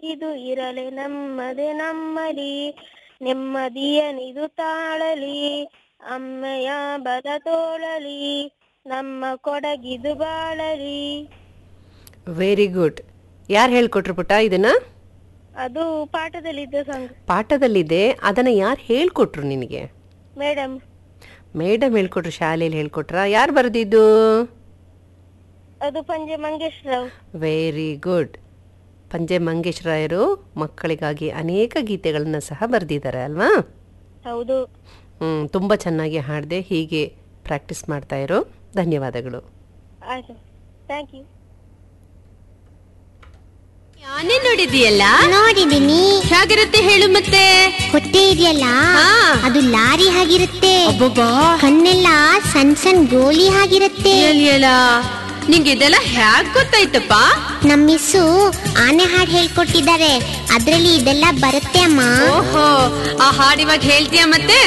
ಕೊಡಗಿದು ಇರಲೆ ನಮ್ಮದೆ ನಮ್ಮಲಿ ನೆಮ್ಮದಿಯನಿದು ತಾಳಲಿ ಅಮ್ಮೆಯ ಬದ ತೋಳಲಿ ನಮ್ಮ ಕೊಡಗಿದು ಬಾಳಲಿ ವೆರಿ ಗುಡ್ ಯಾರು ಹೇಳ್ಕೊಟ್ರು ಪುಟ್ಟ ಇದನ್ನ ಅದು ಪಾಠದಲ್ಲಿದ್ದ ಸಾಂಗ್ ಪಾಠದಲ್ಲಿದೆ ಅದನ್ನ ಯಾರು ಹೇಳ್ಕೊಟ್ರು ನಿನಗೆ ಮೇಡಮ್ ಮೇಡಮ್ ಹೇಳ್ಕೊಟ್ರು ಶಾಲೆಯಲ್ಲಿ ಹೇಳ್ಕೊಟ್ರಾ ಯಾರು ಬರೆದಿದ್ದು ಅದು ಪಂಜೆ ಮಂಗೇಶ್ ರಾವ್ ವೆರಿ ಗುಡ್ ಪಂಜೆ ಮಂಗೇಶ್ ರಾಯರು ಮಕ್ಕಳಿಗಾಗಿ ಅನೇಕ ಗೀತೆಗಳನ್ನ ಸಹ ಬರೆದಿದ್ದಾರೆ ಅಲ್ವಾ ಹೌದು ಹ್ಮ್ ತುಂಬ ಚೆನ್ನಾಗಿ ಹಾಡಿದೆ ಹೀಗೆ ಪ್ರಾಕ್ಟೀಸ್ ಮಾಡ್ತಾ ಇರೋ ಧನ್ಯವಾದಗಳು ಆಯ್ತು ಥ್ಯಾಂಕ್ ಯು ಆನೆ ನೋಡಿದೀಯಲ್ಲ ನೋಡಿದೀನಿ ಹೇಗಿರುತ್ತೆ ಹೇಳು ಮತ್ತೆ ಹೊಟ್ಟೆ ಇದೆಯಲ್ಲ ಹಾ. ಅದು ಲಾರಿ ಹಾಗಿರುತ್ತೆ ಅಬ್ಬಬ್ಬಾ ಕಣ್ಣೆಲ್ಲ ಸಣ್ಣ ಸಣ್ಣ ಗೋಲಿ ಹಾಗಿರುತ್ತೆ ಎಲಿಯಲ್ಲ ನಿಂಗೆ ಇದೆಲ್ಲ ಹ್ಯಾಗ್ ಗೊತ್ತಾಯ್ತಪ್ಪ ನಮ್ಮ ಮಿಸ್ಸು ಆನೆ ಹಾಡು ಹೇಳ್ಕೊಟ್ಟಿದ್ದಾರೆ ಅದ್ರಲ್ಲಿ ಇದೆಲ್ಲ ಬರುತ್ತೆ ಅಮ್ಮ ಓಹೋ ಆ ಹಾಡಿವಾಗ ಹೇಳ್ತೀಯ ಮತ್ತೆ